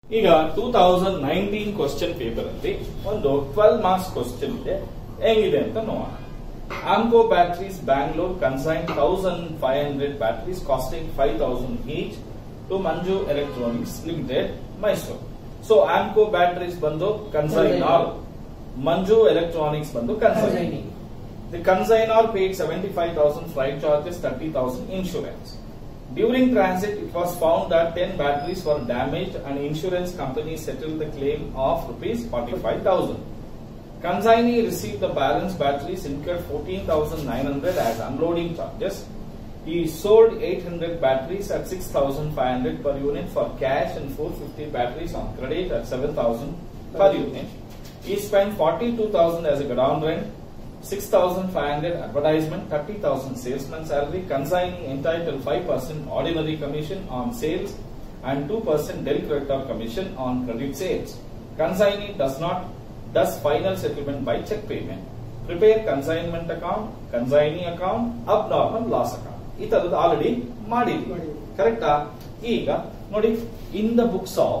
ಈಗ two thousand nineteen question paper ಅಲ್ಲಿ ಒಂದು ಟ್ವೆಲ್ ಮಾರ್ಕ್ಸ್ ಕ್ವಶನ್ ಇದೆ ಹೆಂಗಿದೆ ಅಂತ ನೋಡೋಣ Amco batteries Bangalore consign thousand five hundred batteries costing five thousand each to Manju electronics limited Mysuru so Amco batteries ಬಂದು ಕನ್ಸೈನ್ ಆರ್ ಮಂಜು ಎಲೆಕ್ಟ್ರಾನಿಕ್ಸ್ ಬಂದು consign The consignor paid 75,000 freight charges, 30,000 insurance. During transit, it was found that 10 batteries were damaged and insurance company settled the claim of rupees 45,000. Consignee received the balance batteries incurred 14,900 as unloading charges. He sold 800 batteries at 6,500 per unit for cash and 450 batteries on credit at 7,000 per unit. He spent 42,000 as a godown rent, 6,500 advertisement, 30,000 salesman salary, consignee entitled 5% ordinary commission on sales and 2% del creditor commission on credit sales. Consignee does not does final settlement by check payment. Prepare consignment account, consignee account, abnormal loss account. ಈ ತರದ್ದು already ಮಾಡಿದ್ವಿ ಮಾಡಿದ್ವಿ. ಕರೆಕ್ಟಾ ಈಗ ನೋಡಿ in the books of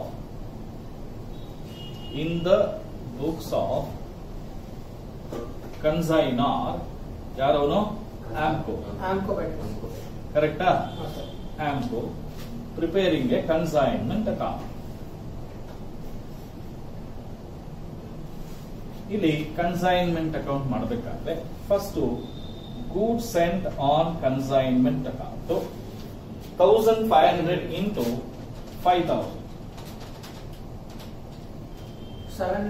in the books of consignor ಯಾರವನು Amco Amco battery ಕರೆಕ್ಟಾ ಹಾಂ sir Amco preparing a consignment account ಇಲ್ಲಿ ಕನ್ಸೈನ್ಮೆಂಟ್ ಅಕೌಂಟ್ ಮಾಡಬೇಕಾದ್ರೆ first good sent on consignment account thousand five hundred into five thousand seven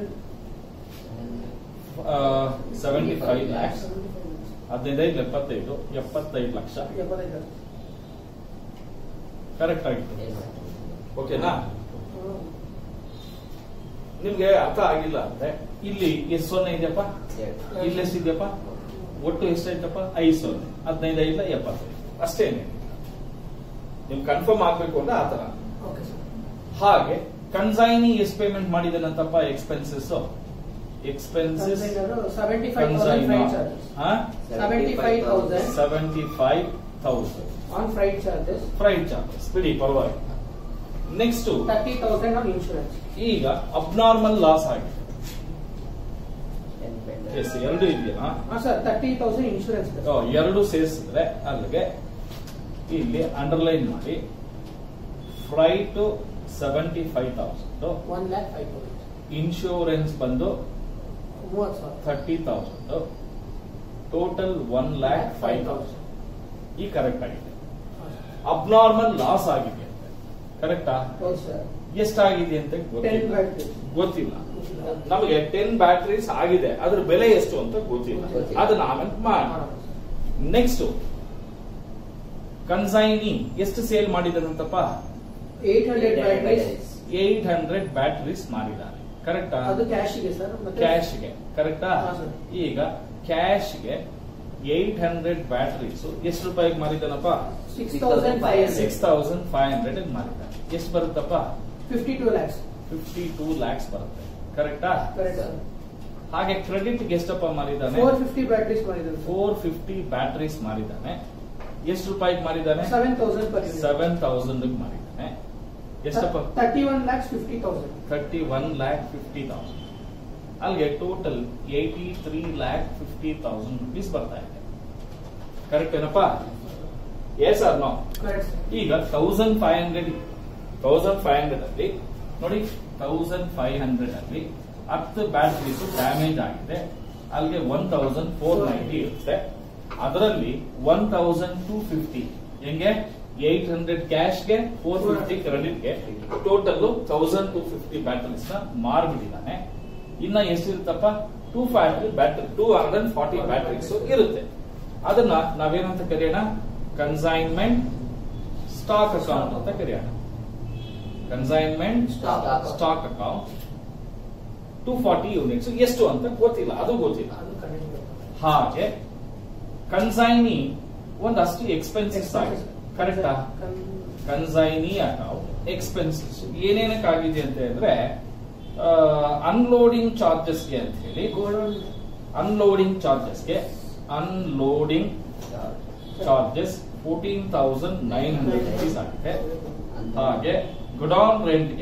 seventy five lakhs ಹದಿನೈದು ಎಪ್ಪತ್ತೈದು ಎಪ್ಪತ್ತೈದು ಲಕ್ಷ ಎಪ್ಪತ್ತೈದು correct ಆಗಿತ್ತು ಓಕೆನಾ ನಿಮ್ಗೆ ಅರ್ಥ ಆಗಿಲ್ಲ ಅಂದ್ರೆ ಇಲ್ಲಿ ಎಷ್ಟು ಸೊನ್ನೆ ಇದೆಯಪ್ಪ ಇಲ್ಲಿ ಎಷ್ಟಿದೆಯಪ್ಪ ಒಟ್ಟು ಎಷ್ಟಾಯ್ತಪ್ಪ ಐದು ಸೊನ್ನೆ ಹದಿನೈದು ಐದ ಎಪ್ಪತ್ತೈದು ಅಷ್ಟೇನೆ ನಿಮ್ ಕನ್ಫರ್ಮ್ ಆಗ್ಬೇಕು ಅಂದ್ರೆ ಆತರ ಓಕೆ ಸರ್ ಹಾಗೆ ಕನ್ಸೈನಿ ಎಷ್ಟು ಪೇಮೆಂಟ್ ಮಾಡಿದನಂತಪ್ಪ expenses expenses seventy five thousand freight charges seventy five thousand seventy five thousand on freight charges freight charges ಬಿಡಿ ಪರವಾಗಿಲ್ಲ next thirty thousand on insurance ಈಗ ಅಬ್ನಾರ್ಮಲ್ ಲಾಸ್ ಆಗಿದೆ ಎಸ್ ಎರಡು ಇದೆಯಾ ಹಾಂ ಸರ್ ತರ್ಟಿ ತೌಸಂಡ್ ಇನ್ಶೂರೆನ್ಸ್ ಓ, ಎರಡು ಸೇರಿಸಿದ್ರೆ ಅಲ್ಲಿಗೆ ಇಲ್ಲಿ ಅಂಡರ್ಲೈನ್ ಮಾಡಿ freight seventy five thousand one lakh five thousand insurance ಬಂದು ಮೂವತ್ತು ಸಾವಿರ thirty thousand total one lakh five thousand ಈ ಕರೆಕ್ಟ್ ಆಗಿದೆ ಅಬ್ನಾರ್ಮಲ್ ಲಾಸ್ ಆಗಿದೆ ಅಂತ ಕರೆಕ್ಟಾ ಹೌದು ಸರ್ ಎಷ್ಟಾಗಿದೆ ಅಂತ ಟೆನ್ ಗೊತ್ತಿಲ್ಲ ಬ್ಯಾಟ್ರಿ ಗೊತ್ತಿಲ್ಲ ನಮಗೆ ಟೆನ್ ಬ್ಯಾಟರೀಸ್ ಆಗಿದೆ ಅದ್ರ ಬೆಲೆ ಎಷ್ಟು ಅಂತ ಗೊತ್ತಿಲ್ಲ ಗೊತ್ತಿಲ್ಲ. ಅದನ್ನ ಆಮೇಲೆ ಮಾಡಿ ನೆಕ್ಸ್ಟ್ ಕನ್ಸೈನಿ ಎಷ್ಟು ಸೇಲ್ ಮಾಡಿದನಂತಪ್ಪ eight hundred batteries eight hundred batteries ಮಾಡಿದ್ದಾರೆ ಕರೆಕ್ಟಾ ಅದು ಕ್ಯಾಶಿಗೆ ಸರ್ ಮತ್ತೆ ಕ್ಯಾಶ್ಗೆ ಕರೆಕ್ಟಾ ಹಾ, ಸರ್. ಈಗ ಕ್ಯಾಶ್ಗೆ ಏಟ್ ಹಂಡ್ರೆಡ್ ಬ್ಯಾಟರೀಸ್ ಎಷ್ಟು ರೂಪಾಯಿಗೆ ಮಾರಿದನಪ್ಪ six thousand five six thousand five hundred ಮಾರಿದ್ದಾನೆ ಎಷ್ಟು ಬರುತ್ತಪ್ಪ fifty two lakhs fifty two lakhs ಬರುತ್ತೆ ಕರೆಕ್ಟಾ ಕರೆಕ್ಟ್ ಸರ್ ಹಾಗೆ ಕ್ರೆಡಿಟ್ ಎಷ್ಟಪ್ಪ ಮಾರಿದ್ದಾನೆ ಫೋರ್ ಫಿಫ್ಟಿ ಬ್ಯಾಟ್ರೀಸ್ ಮಾಡಿದ್ರು ಫೋರ್ ಫಿಫ್ಟಿ ಬ್ಯಾಟರೀಸ್ ಮಾರಿದ್ದಾನೆ ಎಷ್ಟು ರೂಪಾಯಿಗೆ ಮಾರಿದ್ದಾನೆ seven thousand per seven thousand ಮಾರಿದ್ದಾನೆ ಎಷ್ಟಪ್ಪ thirty one lakhs fifty thousand thirty one lakh fifty thousand ಅಲ್ಲಿಗೆ total eighty three lakh fifty thousand rupees ಬರ್ತಾ ಇದೆ ಕರೆಕ್ಟ್ ಏನಪ್ಪ S R no correct sir ಈಗ thousand five hundred thousand five hundred ಅಲ್ಲಿ ನೋಡಿ thousand five hundred ಅಲ್ಲಿ ಹತ್ತು ಬ್ಯಾಟರೀಸ್ ಡ್ಯಾಮೇಜ್ ಆಗಿದೆ ಅಲ್ಲಿಗೆ ಒನ್ ತೌಸಂಡ್ ಫೋರ್ ನೈಂಟಿ ಇರುತ್ತೆ ಅದರಲ್ಲಿ ಒನ್ ತೌಸಂಡ್ ಟೂ ಫಿಫ್ಟಿ ಹೆಂಗೆ ಏಟ್ ಹಂಡ್ರೆಡ್ ಕ್ಯಾಶ್ಗೆ ಫೋರ್ ಫಿಫ್ಟಿ ಕ್ರೆಡಿಟ್ಗೆ total thousand two fifty batteries ನ ಮಾರ್ಬಿಟ್ಟಿದ್ದಾನೆ ಇನ್ನ ಎಷ್ಟಿರುತ್ತಪ್ಪ two five battery two hundred forty batteries ಇರುತ್ತೆ ಅದನ್ನ ನಾವೇನಂತ ಕರೆಯೋಣ ಕನ್ಸೈನ್ಮೆಂಟ್ ಸ್ಟಾಕ್ ಅಕೌಂಟ್ ಅಂತ ಕರೆಯೋಣ consignment Stock account. Stock account two forty units ಎಷ್ಟು ಅಂತ ಗೊತ್ತಿಲ್ಲ ಅದು ಗೊತ್ತಿಲ್ಲ ಅದು ಕರೆಕ್ಟ್ ಹಾಗೆ ಕನ್ಸೈನಿ ಒಂದಷ್ಟು ಎಕ್ಸ್ಪೆನ್ಸಸ್ ಆಗಿದೆ ಕರೆಕ್ಟಾ ಕನ್ಸೈನಿ ಅಕೌಂಟ್ ಎಕ್ಸ್ಪೆನ್ಸಸ್ ಏನೇನಕ್ಕಾಗಿದೆ ಅಂತ ಹೇಳಿದ್ರೆ ಅನ್ಲೋಡಿಂಗ್ ಚಾರ್ಜಸ್ಗೆ ಅಂತ ಹೇಳಿ ಗೋಲ್ಡ್ ಅನ್ಲೋಡಿಂಗ್ ಚಾರ್ಜಸ್ಗೆ unloading charges fourteen thousand nine hundred rupees ಆಗಿದೆ ಹಾಗೆ ಗುಡೌನ್ ರೆಂಟ್ಗೆ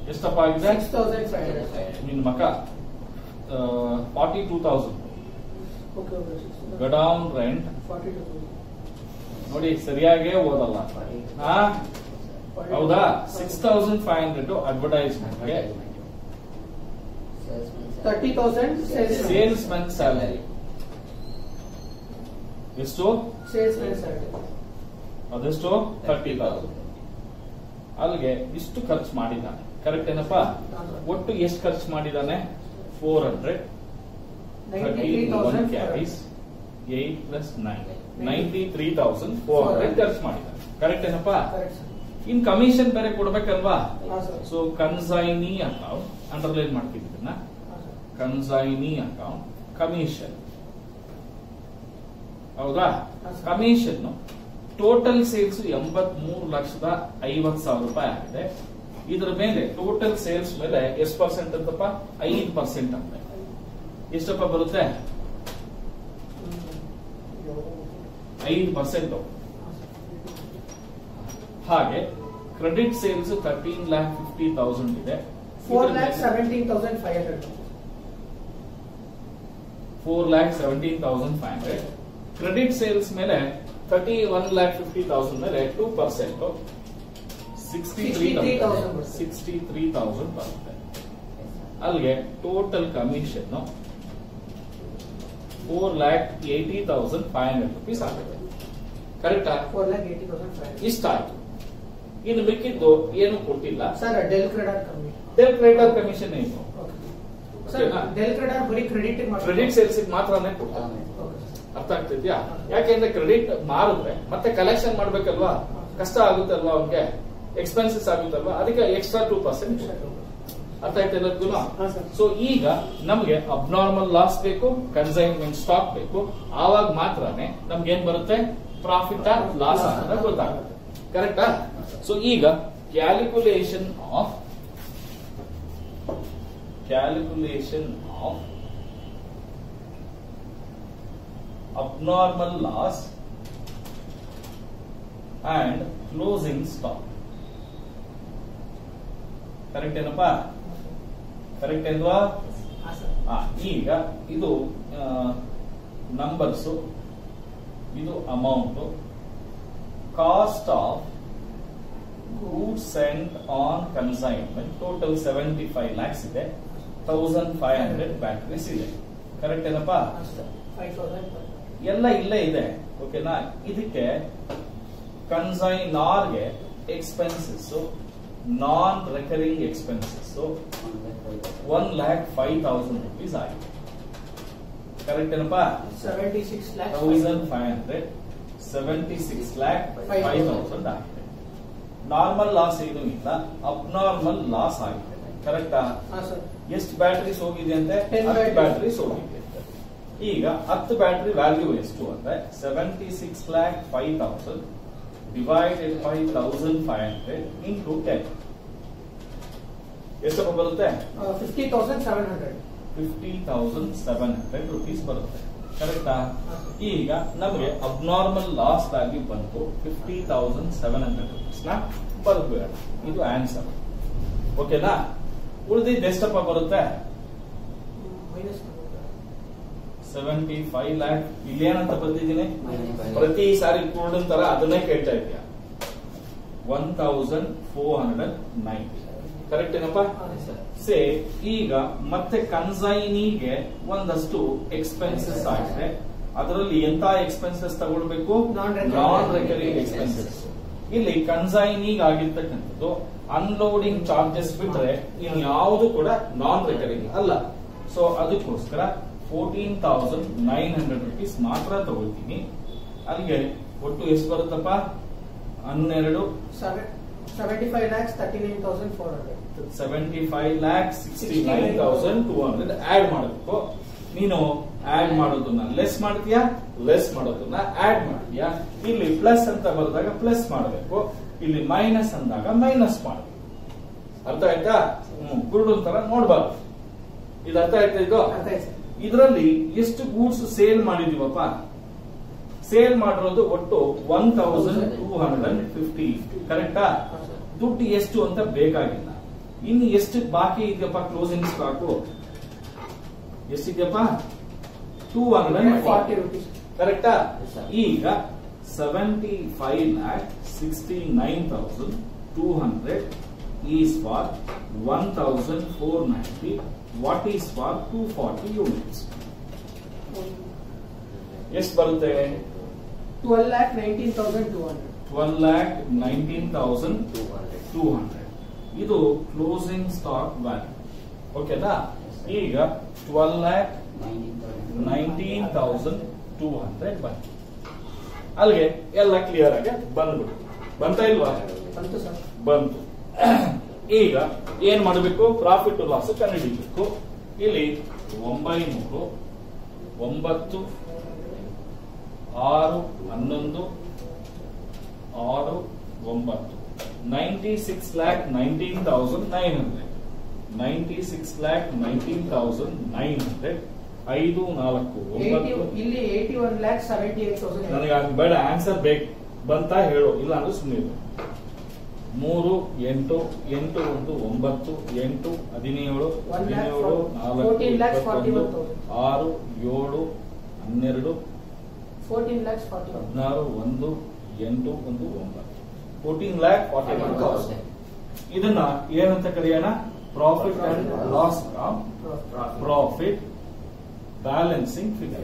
ಎಷ್ಟಪ್ಪ ಆಗಿದೆ ಸಿಕ್ಸ್ ತೌಸಂಡ್ ಫೈವ್ ಹಂಡ್ರೆಡ್ ನಿನ್ ಮಕ forty two thousand okay okay godown rent forty two ನೋಡಿ ಸರಿಯಾಗೇ ಓದಲ್ಲ ಹಾ ಹೌದಾ ಸಿಕ್ಸ್ ತೌಸಂಡ್ ಫೈವ್ ಹಂಡ್ರೆಡ್ ಅಡ್ವರ್ಟೈಸ್ಮೆಂಟ್ಗೆ thirty thousand sales salesmen salary ಎಷ್ಟು ಸೇಲ್ಸ್ ಮ್ಯಾನ್ ಸ್ಯಾಲರಿ ಅದೆಷ್ಟು ತರ್ಟಿ ತೌಸಂಡ್ ಅಲ್ಲಿಗೆ ಇಷ್ಟು ಖರ್ಚು ಮಾಡಿದ್ದಾನೆ ಕರೆಕ್ಟ್ ಏನಪ್ಪ ಒಟ್ಟು ಎಷ್ಟು ಖರ್ಚು ಮಾಡಿದ್ದಾನೆ four hundred ninety thirty three one thousand carries eight plus nine ninety three thousand four hundred ಖರ್ಚು ಮಾಡಿದ್ದಾನೆ ಕರೆಕ್ಟ್ ಏನಪ್ಪ ಕರೆಕ್ಟ್ ಸರ್ ಇನ್ ಕಮಿಷನ್ ಬೇರೆ ಕೊಡ್ಬೇಕಲ್ವಾ ಹಾಂ sir so consignee account underline ಮಾಡ್ತೀವಿ ಇದನ್ನ ಹಾಂ ಸರ್ ಕನ್ಸೈನಿ ಅಕೌಂಟ್ ಕಮಿಷನ್ ಹೌದಾ ಹಾ, ಸರ್. ಕಮಿಷನ್ ಟೋಟಲ್ ಸೇಲ್ಸ್ ಎಂಬತ್ ಮೂರು ಲಕ್ಷದ ಐವತ್ ಸಾವಿರ ರೂಪಾಯಿ ಆಗಿದೆ ಇದರ ಮೇಲೆ ಟೋಟಲ್ ಸೇಲ್ಸ್ ಮೇಲೆ ಎಷ್ಟು ಪರ್ಸೆಂಟ್ ಅಂತಪ್ಪ ಐದು ಪರ್ಸೆಂಟ್ ಅಂತ ಎಷ್ಟಪ್ಪ ಬರುತ್ತೆ ಐದು ಪರ್ಸೆಂಟ್ ಹಾಗೆ credit sales thirteen lakh fifty thousand ಇದೆ four lakh seventeen thousand five hundred four lakh seventeen thousand five hundred credit sales ಮೇಲೆ thirty one lakh fifty thousand ಮೇಲೆ ಟೂ ಪರ್ಸೆಂಟ್ ಸಿಕ್ಸ್ಟಿ ತ್ರೀ 63,000 ಬರುತ್ತೆ. ಸಿಕ್ಸ್ಟಿ ತ್ರೀ ತೌಸಂಡ್ ಬರುತ್ತೆ ಅಲ್ಲಿಗೆ total commission four lakh eighty thousand five hundred rupees ಆಗುತ್ತೆ ಕರೆಕ್ಟಾ four lakh eighty thousand five ಇಷ್ಟ ಆಯ್ತು ಇನ್ನು ಮಿಕ್ಕಿದ್ದು ಏನು ಕೊಟ್ಟಿಲ್ಲ ಸರ್ ಡೆಲ್ ಕ್ರೆಡಾರ್ ಕಮ್ಮಿ ಡೆಲ್ ಕ್ರೆಡಿಟ್ ಕಮಿಷನ್ ಏನು ಸರ್ ಓಕೆನಾ? ಡೆಲ್ ಕ್ರೆಡಾರ್ ಬರೀ ಕ್ರೆಡಿಟ್ ಕ್ರೆಡಿಟ್ ಸೇಲ್ಸ್ ಮಾತ್ರನೇ ಕೊಡ್ತಾರೆ ಅರ್ಥ ಆಗ್ತಿದ್ಯಾ ಯಾಕೆಂದ್ರೆ ಕ್ರೆಡಿಟ್ ಮಾರಿದ್ರೆ ಮತ್ತೆ ಕಲೆಕ್ಷನ್ ಮಾಡ್ಬೇಕಲ್ವಾ ಕಷ್ಟ ಆಗುತ್ತೆ ಅಲ್ವಾ ಅವ್ನಿಗೆ ಎಕ್ಸ್ಪೆನ್ಸಸ್ ಆಗುತ್ತಲ್ವಾ ಅದಕ್ಕೆ ಎಕ್ಸ್ಟ್ರಾ ಟೂ ಪರ್ಸೆಂಟ್ ಅರ್ಥ ಆಯ್ತಾ ಎಲ್ಲರಿಗೂ ಹಾ, ಸರ್. ಸೊ ಈಗ ನಮ್ಗೆ ಅಬ್ನಾರ್ಮಲ್ ಲಾಸ್ ಬೇಕು ಕನ್ಸೈನ್ಮೆಂಟ್ ಸ್ಟಾಕ್ ಬೇಕು ಆವಾಗ ಮಾತ್ರನೇ ನಮ್ಗೆ ಏನ್ ಬರುತ್ತೆ ಪ್ರಾಫಿಟ್ ಲಾಸ್ ಅಂತ ಗೊತ್ತಾಗುತ್ತೆ ಕರೆಕ್ಟಾ ಸೊ ಈಗ calculation of calculation of abnormal loss and closing stock correct ಏನಪ್ಪಾ ಕರೆಕ್ಟ್ ಏನ್ವಾ ಹಾಂ ಸರ್ ಆ, ಈಗ ಇದು ನಂಬರ್ಸ್ ಇದು amount cost of goods sent on consignment total seventy five lakhs ಇದೆ ತೌಸಂಡ್ ಫೈವ್ ಹಂಡ್ರೆಡ್ ಬ್ಯಾಟ್ರೀಸ್ ಇದೆ ಕರೆಕ್ಟ್ ಏನಪ್ಪಾ ಹಾಂ ಸರ್ ಫೈವ್ ತೌಸಂಡ್ ಎಲ್ಲ ಇಲ್ಲೇ ಇದೆ ಓಕೆನಾ ಇದಕ್ಕೆ ಕನ್ಸೈನಾರ್ಗೆ expenses non recurring expenses one lakh five thousand rupees ಆಗಿದೆ ಕರೆಕ್ಟ್ ಏನಪ್ಪಾ seventy six lakh thousand five hundred seventy six lakh Five five thousand. Thousand ಆಗಿದೆ ನಾರ್ಮಲ್ ಲಾಸ್ ಏನೂ ಇಲ್ಲ ಅಬ್ನಾರ್ಮಲ್ ಲಾಸ್ ಆಗಿದೆ ಕರೆಕ್ಟಾ ಹಾಂ ಸರ್ ಎಷ್ಟು ಬ್ಯಾಟ್ರೀಸ್ ಹೋಗಿದೆ ಅಂತೆ Ten ಹತ್ತು batteries. ಬ್ಯಾಟ್ರೀಸ್ ಹೋಗಿದೆ ಅಂತೆ. ಈಗ ಹತ್ತು ಬ್ಯಾಟ್ರಿ ವ್ಯಾಲ್ಯೂ ಎಷ್ಟು ಅಂದ್ರೆ seventy six lakh five thousand divided by thousand five hundred into ten ಎಷ್ಟಪ್ಪ ಬರುತ್ತೆ fifty thousand seven hundred fifty thousand seven hundred rupees ಬರುತ್ತೆ ಕರೆಕ್ಟಾ ಹಾ. ಈಗ ನಮಗೆ ಅಬ್ನಾರ್ಮಲ್ ಲಾಸ್ ವ್ಯಾಲ್ಯೂ ಬಂತು fifty thousand seven hundred rupees ನ ಬರೆದ್ಬೇಡ ಇದು ಆನ್ಸರ್ ಓಕೆನಾ ಉಳಿದಿದ್ದು ಎಷ್ಟಪ್ಪ ಬರುತ್ತೆ ಮೈನಸ್ ಸೆವೆಂಟಿ ಫೈವ್ ಲ್ಯಾಕ್ ಇಲ್ಲೇನಂತ ಬಂದಿದ್ದೀನಿ ಪ್ರತಿ ಸಾರಿ ಕೂರ್ಡನ್ ತರ ಅದನ್ನೇ ಕೇಳ್ತಾ ಇದೆಯಾ one thousand four hundred ninety correct ಏನಪ್ಪ ಸೇ ಈಗ ಮತ್ತೆ ಕನ್ಸೈನಿಗೆ ಒಂದಷ್ಟು ಎಕ್ಸ್ಪೆನ್ಸಸ್ ಆಗಿದೆ ಅದರಲ್ಲಿ ಎಂತ ಎಕ್ಸ್ಪೆನ್ಸಸ್ ತಗೊಳ್ಬೇಕು Non-recurring. ನಾನ್ ರೆಕರಿಂಗ್ ಎಕ್ಸ್ಪೆನ್ಸಸ್ ಇಲ್ಲಿ ಕನ್ಸೈನಿಗೆ ಆಗಿರ್ತಕ್ಕಂಥದ್ದು ಅನ್ಲೋಡಿಂಗ್ ಚಾರ್ಜಸ್ ಬಿಟ್ರೆ ಇನ್ ಯಾವುದು ಕೂಡ ನಾನ್ ರೆಕರಿಂಗ್ ಅಲ್ಲ ಸೊ ಅದಕ್ಕೋಸ್ಕರ fourteen thousand nine hundred rupees ಮಾತ್ರ ತಗೊಳ್ತೀನಿ ಅಲ್ಲಿಗೆ ಒಟ್ಟು ಎಷ್ಟು ಬರುತ್ತಪ್ಪ ಹನ್ನೆರಡು seventy five lakhs thirty nine thousand four hundred seventy five lakh sixty nine thousand two hundred add ಮಾಡಬೇಕು ನೀನು ಆಡ್ ಮಾಡೋದನ್ನ ಲೆಸ್ ಮಾಡ್ತೀಯಾ ಲೆಸ್ ಮಾಡೋದನ್ನ ಆಡ್ ಮಾಡ್ತೀಯಾ ಇಲ್ಲಿ ಪ್ಲಸ್ ಅಂತ ಬರೆದಾಗ ಪ್ಲಸ್ ಮಾಡಬೇಕು ಇಲ್ಲಿ ಮೈನಸ್ ಅಂದಾಗ ಮೈನಸ್ ಮಾಡಬೇಕು ಅರ್ಥ ಆಯ್ತಾ ಹ್ಮ್ ಕುರುಡನ್ ತರ ನೋಡ್ಬಾರ್ದು ಇದು ಅರ್ಥ ಆಯ್ತಾ ಇದು ಅರ್ಥ ಆಯ್ತು ಸರ್ ಇದರಲ್ಲಿ ಎಷ್ಟು ಗೂಡ್ಸ್ ಸೇಲ್ ಮಾಡಿದೀವಪ್ಪ ಸೇಲ್ ಮಾಡಿರೋದು ಒಟ್ಟು one thousand two hundred and fifty ಕರೆಕ್ಟಾ ಹಾಂ ಸರ್ ದುಡ್ಡು ಎಷ್ಟು ಅಂತ ಬೇಕಾಗಿಲ್ಲ ಇನ್ನು ಎಷ್ಟು ಬಾಕಿ ಇದೆಯಪ್ಪ ಕ್ಲೋಸಿಂಗ್ ಸ್ಟಾಕು ಎಷ್ಟಿದೆಯಪ್ಪ ಟೂ ಹಂಡ್ರೆಡ್ ಫಾರ್ಟಿ ರುಪೀಸ್ ಕರೆಕ್ಟಾ Yes, sir. ಈಗ seventy five lakh sixty nine thousand two hundred is for one thousand four ninety what is for two forty units ಎಷ್ಟು ಬರುತ್ತೆ twelve lakh nineteen thousand two hundred twelve lakh nineteen thousand two hundred two hundred ಇದು closing stock value ಓಕೆನಾ ಈಗ twelve lakh nineteen thousand two hundred ಬಂತು ಅಲ್ಲಿಗೆ ಎಲ್ಲ clear ಆಗಿ ಬಂದ್ಬಿಟ್ಟು ಬಂತಾ ಇಲ್ವಾ ಬಂತು ಸರ್ ಬಂತು ಈಗ ಏನ್ ಮಾಡಬೇಕು ಪ್ರಾಫಿಟ್ ಲಾಸ್ ಕಂಡುಹಿಡಿಬೇಕು ಇಲ್ಲಿ ಒಂಬೈನೂರು ಒಂಬತ್ತು ಆರು ಹನ್ನೊಂದು ಆರು ಒಂಬತ್ತು ninety six lakh nineteen thousand nine hundred ninety six lakh nineteen thousand nine hundred ಐದು ನಾಲ್ಕು ಏಯ್ಟಿ ಒಂಬತ್ತು ಇಲ್ಲಿ eighty one lakh seventy eight thousand ನನಗೆ ಅದು ಬೇಡ ಆನ್ಸರ್ ಬೇಕು ಬಂತ ಹೇಳು ಇಲ್ಲ ಅಂದ್ರೆ ಸುಮ್ಮನೆ ಮೂರು ಎಂಟು ಎಂಟು ಒಂದು ಒಂಬತ್ತು ಎಂಟು ಹದಿನೇಳು One lakh ಹದಿನೇಳು for- ನಾಲ್ಕು 14 lakhs ಇಪ್ಪತ್ತೊಂದು 41,000. ಆರು ಏಳು ಹನ್ನೆರಡು ಫೋರ್ಟೀನ್ ಲ್ಯಾಕ್ಸ್ ಫಾರ್ಟಿ ಹದಿನಾರು ಒಂದು ಎಂಟು ಒಂದು ಒಂಬತ್ತು fourteen lakh forty one thousand ಇದನ್ನ ಏನಂತ ಕರೆಯೋಣ profit and loss profit balancing figure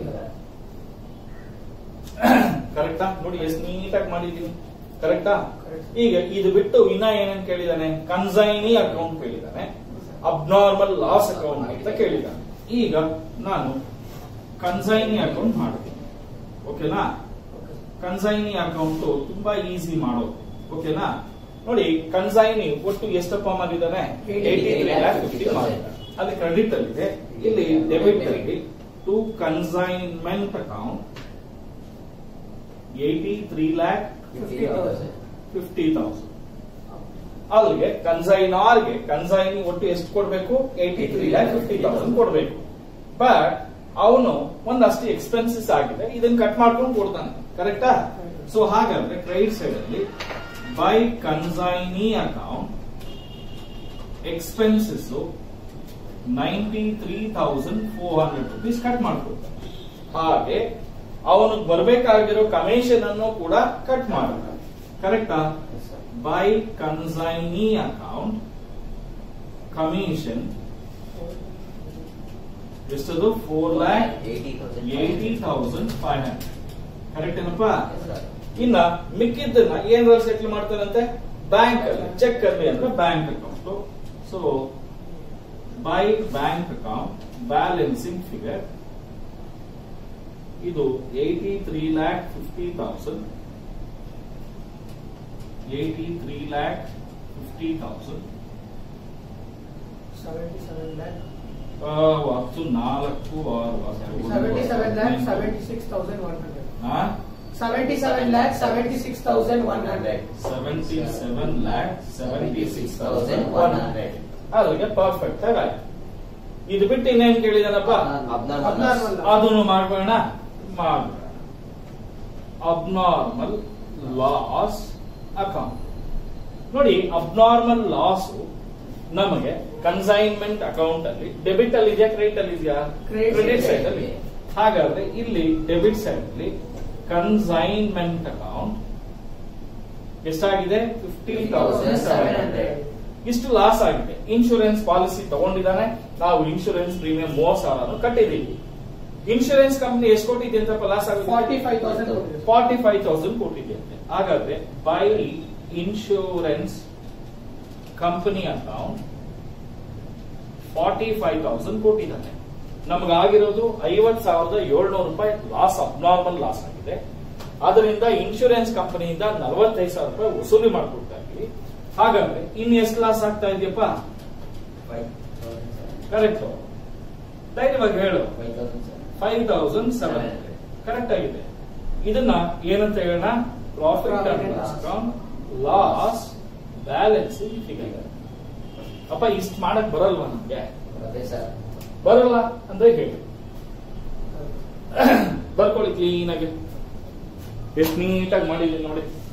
ಕರೆಕ್ಟಾ ನೋಡಿ ಎಷ್ಟು ನೀಟಾಗಿ ಮಾಡಿದೀನಿ ಕರೆಕ್ಟಾ Correct. ಈಗ ಇದು ಬಿಟ್ಟು ಇನ್ನ ಏನೇನ್ ಕೇಳಿದಾನೆ ಕನ್ಸೈನಿ ಅಕೌಂಟ್ ಕೇಳಿದಾನೆ ಅಬ್ನಾರ್ಮಲ್ ಲಾಸ್ ಅಕೌಂಟ್ ಅಂತ ಕೇಳಿದಾನೆ ಈಗ ನಾನು ಕನ್ಸೈನಿ ಅಕೌಂಟ್ ಮಾಡ್ತೀನಿ ಓಕೆನಾ ಕನ್ಸೈನಿ ಅಕೌಂಟ್ ತುಂಬಾ ಈಸಿ ಮಾಡೋದು ಓಕೆನಾ ನೋಡಿ ಕನ್ಸೈನಿ ಒಟ್ಟು ಎಷ್ಟಪ್ಪ ಮಾಡಿದ್ದಾನೆ ಏಯ್ಟಿ ತ್ರೀ ಲ್ಯಾಕ್ ಫಿಫ್ಟಿ ಮಾಡಿದ್ದಾನೆ ಅದು ಕ್ರೆಡಿಟ್ ಅಲ್ಲಿದೆ ಇಲ್ಲಿ ಡೆಬಿಟ್ ಅಲ್ಲಿ to consignment account eighty three lakh fifty thousand ಅಲ್ಲಿಗೆ ಕನ್ಸೈನಾರ್ಗೆ ಕನ್ಸೈನಿ ಒಟ್ಟು ಎಷ್ಟು ಕೊಡ್ಬೇಕು eighty three lakh fifty thousand ಕೊಡ್ಬೇಕು ಬಟ್ ಅವನು ಒಂದಷ್ಟು ಎಕ್ಸ್ಪೆನ್ಸಸ್ ಆಗಿದೆ ಇದನ್ನ ಕಟ್ ಮಾಡ್ಕೊಂಡು ಕೊಡ್ತಾನೆ ಕರೆಕ್ಟಾ ಸೊ ಹಾಗಾದ್ರೆ ಕ್ರೆಡಿಟ್ ಸೈಡ್ ಅಲ್ಲಿ by consignee account expenses ninety three thousand four hundred rupees cut ಮಾಡ್ಕೊಡ್ತಾನೆ ಹಾಗೆ ಅವನಿಗೆ ಬರಬೇಕಾಗಿರೋ ಕಮಿಷನ್ ಅನ್ನು ಕೂಡ ಕಟ್ ಮಾಡ್ತಾನೆ ಕರೆಕ್ಟಾ ಬೈ ಕನ್ಸೈನಿ ಅಕೌಂಟ್ ಕಮಿಷನ್ ಎಷ್ಟದು four lakh eighty thousand five hundred correct ಏನಪ್ಪಾ ಇನ್ನ ಮಿಕ್ಕಿದ್ದನ್ನ ಏನ್ರಲ್ಲಿ ಸೆಟ್ಲ್ ಮಾಡ್ತಾರಂತೆ ಬ್ಯಾಂಕ್ ಅಲ್ಲಿ ಚೆಕ್ ಅಲ್ಲಿ ಅಂದ್ರೆ bank account so by bank account balancing figure ಇದು eighty three lakh fifty thousand eighty three lakh fifty thousand seventy seven lakh ಹತ್ತು ನಾಲ್ಕು ಆರು ಹತ್ತು ಸೆವೆಂಟಿ ಸೆವೆನ್ ಲ್ಯಾಕ್ ಹದಿನೈದು. Seventy six thousand one hundred ಹಾ? Seventy seven lakh seventy six thousand one hundred 77 lakh 76,100 100. ಅಲ್ಲಿಗೆ perfect ಆಗಿ ಇದು ಬಿಟ್ಟು ಇನ್ನೇನ್ ಕೇಳಿದಾನಪ್ಪ Abnormal. ಅದನ್ನು ಮಾಡ್ಬೋಣ ಮಾಡೋಣ ಅಬ್ನಾರ್ಮಲ್ ಲಾಸ್ ಅಕೌಂಟ್ ನೋಡಿ ಅಬ್ನಾರ್ಮಲ್ ಲಾಸ್ ನಮಗೆ ಕನ್ಸೈನ್ಮೆಂಟ್ ಅಕೌಂಟ್ ಅಲ್ಲಿ ಡೆಬಿಟ್ ಅಲ್ಲಿ ಇದೆಯಾ ಕ್ರೆಡಿಟ್ ಅಲ್ಲಿ ಇದೆಯಾ Credit ಕ್ರೆಡಿಟ್ side ಸೈಡ್ ಅಲ್ಲಿ ಇದೆ. ಹಾಗಾದ್ರೆ ಇಲ್ಲಿ ಡೆಬಿಟ್ ಸೈಡ್ ಅಲ್ಲಿ ಕನ್ಸೈನ್ಮೆಂಟ್ ಅಕೌಂಟ್ ಎಷ್ಟಾಗಿದೆ ಫಿಫ್ಟೀನ್ ತೌಸಂಡ್ ಸೆವೆನ್ ಹಂಡ್ರೆಡ್ ಇಷ್ಟು ಲಾಸ್ ಆಗಿದೆ ಇನ್ಶೂರೆನ್ಸ್ ಪಾಲಿಸಿ ತಗೊಂಡಿದ್ದಾನೆ ನಾವು ಇನ್ಶೂರೆನ್ಸ್ ಪ್ರೀಮಿಯಂ ಮೂವತ್ ಸಾವಿರ ಕಟ್ಟಿದ್ದೀವಿ ಇನ್ಶೂರೆನ್ಸ್ ಕಂಪನಿ ಎಷ್ಟು ಕೊಟ್ಟಿದೆ ಅಂತ ಲಾಸ್ ಆಗಿದೆ forty five thousand forty five thousand ಕೊಟ್ಟಿದೆಯಂತೆ ಹಾಗಾದ್ರೆ by insurance company account forty five thousand ಕೊಟ್ಟಿದ್ದಾನೆ ನಮಗಾಗಿರೋದು ಐವತ್ ಸಾವಿರದ ಏಳ್ನೂರು ರೂಪಾಯಿ ಲಾಸ್ ಅಬ್ನಾರ್ಮಲ್ ಲಾಸ್ ಆಗಿದೆ ಅದರಿಂದ ಇನ್ಶೂರೆನ್ಸ್ ಕಂಪನಿಯಿಂದ ನಲವತ್ತೈದು ಸಾವಿರ ರೂಪಾಯಿ ವಸೂಲಿ ಮಾಡ್ಕೊಡ್ತಾ ಇದ್ವಿ ಹಾಗಾದ್ರೆ ಇನ್ ಎಷ್ಟು ಲಾಸ್ ಆಗ್ತಾ ಇದೆಯಪ್ಪ ಕರೆಕ್ಟ್ ಧೈರ್ಯವಾಗಿ ಹೇಳು ಫೈವ್ ತೌಸಂಡ್ ಸೆವೆನ್ ಕರೆಕ್ಟ್ ಆಗಿದೆ ಇದನ್ನ ಏನಂತ ಹೇಳೋಣ profit Profit and and loss. Account loss balance figure ಅಪ್ಪ ಇಷ್ಟು ಮಾಡಕ್ ಬರಲ್ವಾ ನಮ್ಗೆ ಬರಲ್ಲ ಅಂದ್ರೆ ಹೇಳಿ ಬರ್ಕೊಳ್ಳಿ ಕ್ಲೀನ್ ಆಗಿ ಎಷ್ಟು ನೀಟಾಗಿ ಮಾಡಿದೀನಿ ನೋಡಿ